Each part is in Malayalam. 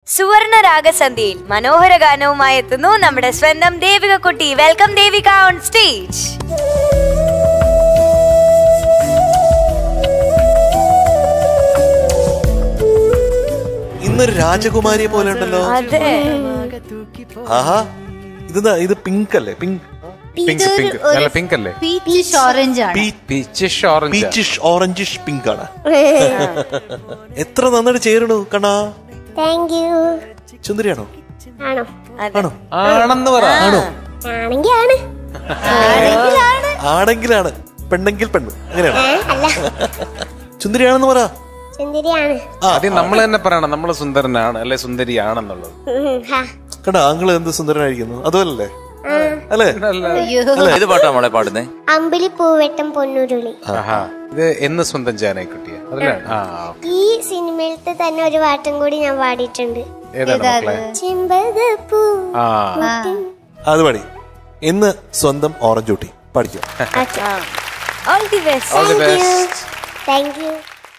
സുവർണ രാഗസന്ധ്യയിൽ മനോഹര ഗാനവുമായി എത്തുന്നു നമ്മുടെ സ്വന്തം ദേവിക കുട്ടി വെൽക്കം ദേവിക ഓൺ സ്റ്റേജ് ഇന്നൊരു രാജകുമാരിയെ പോലെ ഉണ്ടല്ലോ അതെ ആഹാ ഇതെന്താ ഇത് പിങ്ക് അല്ലേ പിങ്ക് പിങ്ക് പിങ്ക് നല്ല പിങ്ക് അല്ലേ പീച്ച് ഓറഞ്ച് ആണ് peachish orange peachish orangish pink ആണ് എത്ര നന്നായിട്ട് ചേരണു കണ്ണാ താങ്ക് യു ചുന്ദരിയാണോ ആണോ ആണോ ആണെന്ന് പറ ആണോ ആണെങ്കി ആണ് ആണെങ്കിലാണ് പെണ്ണെങ്കിൽ പെണ്ണ് അങ്ങനെയാണോ അല്ല ചുന്ദരിയാണെന്ന് പറ സുന്ദരിയാണ് ആദ്യം നമ്മൾ തന്നെ പറയണം നമ്മൾ സുന്ദരനാണ് അല്ലെ സുന്ദരിയാണെന്നുള്ളത് ഉം, ഹാ. കണ്ട ആങ്ങള് എന്ത് സുന്ദരനായിരിക്കുന്നു അതുമല്ലേ അല്ലേ ഏത് പാട്ടാ മോളെ പാടുന്നേ അമ്പിളി പൂവെട്ടം പൊന്നുരുളി ആഹാ ഇത് എന്ന് സ്വന്തം ജാനായി കിട്ടിയ അതിലാണ് ആ ഈ സിനിമയിലത്തെ തന്നെ ഒരു പാട്ടും കൂടി ഞാൻ പാടിയിട്ടുണ്ട് ഏതാണ് മക്കളെ ചെമ്പകപ്പൂ ആ അത് പാടി എന്ന് സ്വന്തം ഓറഞ്ച് ഊട്ടി പഠിക്കും all the best all the best thank you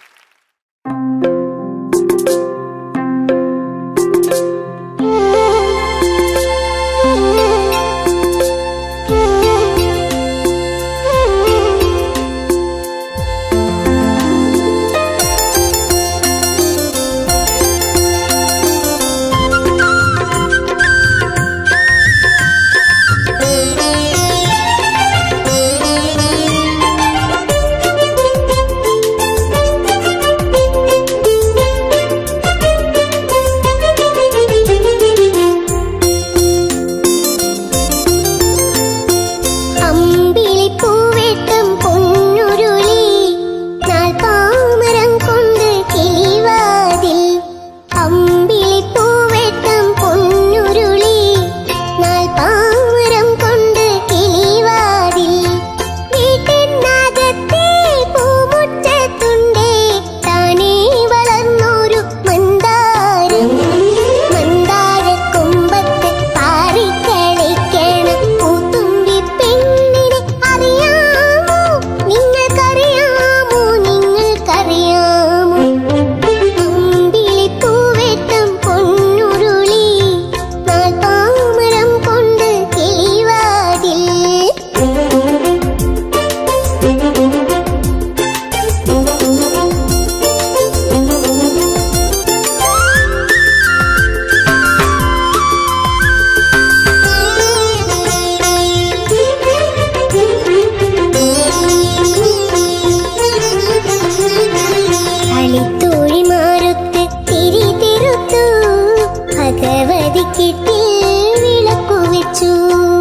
അമ്പിളി പൂവെട്ടം പൊന്നുരുളി നാൽപ്പാമരം കൊണ്ട് കിളിവാതിൽ അമ്പിളി പൂവെട്ടം പൊന്നുരുളി നാൽപ്പാമരം കൊണ്ട് കിളിവാതിൽ വീട്ടിനകത്തെ പൂമുറ്റത്തുണ്ടേ താനേ വളർന്നൊരു മന്ദാരം മന്ദാരക്കൊമ്പത്ത് പാറിക്കളിക്കണ പൂത്തുമ്പി പെണ്ണിനെ അറിയാമോ നിങ്ങൾക്കറിയാമോ നിങ്ങൾക്കറിയാമോ അമ്പിളി പൂവെട്ടം പൊന്നുരുളി നാൽപ്പാമരം കൊണ്ട് കിളിവാതിൽ കളിത്തോഴിമാരൊത്ത് തിരി തിരുത്തു ഭഗവതി കിട്ടിൽ വിളക്കു വെച്ചു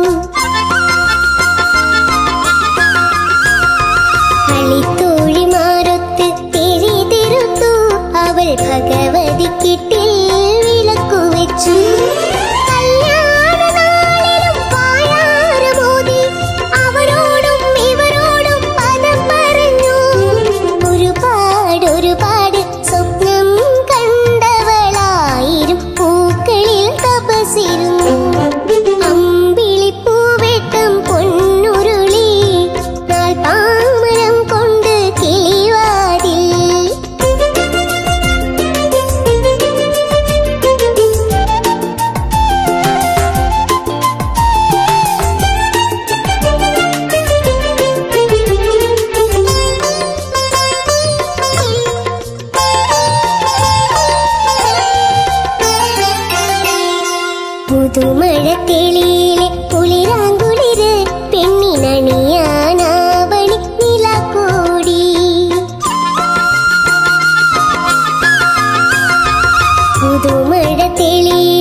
കളിത്തോഴിമാരൊത്ത് തിരി തിരുത്തു അവൾ ഭഗവതി കിട്ടിൽ വിളക്കു വെച്ചു കല്യാണനാളിലും പായാരമോദി അവരോടും ഇവരോടും പദം പറഞ്ഞു ഒരുപാട് ഒരുപാട് സ്വപ്നം കണ്ടവളായിരും പൂക്കളിൽ തപസിരുന്നു അമ്പിളി പൂവെട്ടം പൊന്നുരുളി നാൽപ്പാമരം കൊണ്ട് കിളിവാതിൽ പുതുമഴ തെളിയിലെ കുളിരാങ്കുളിര് പെണ്ണിനണിയാനാവണി നിലക്കൂടി പുതുമഴ തെളിയിലെ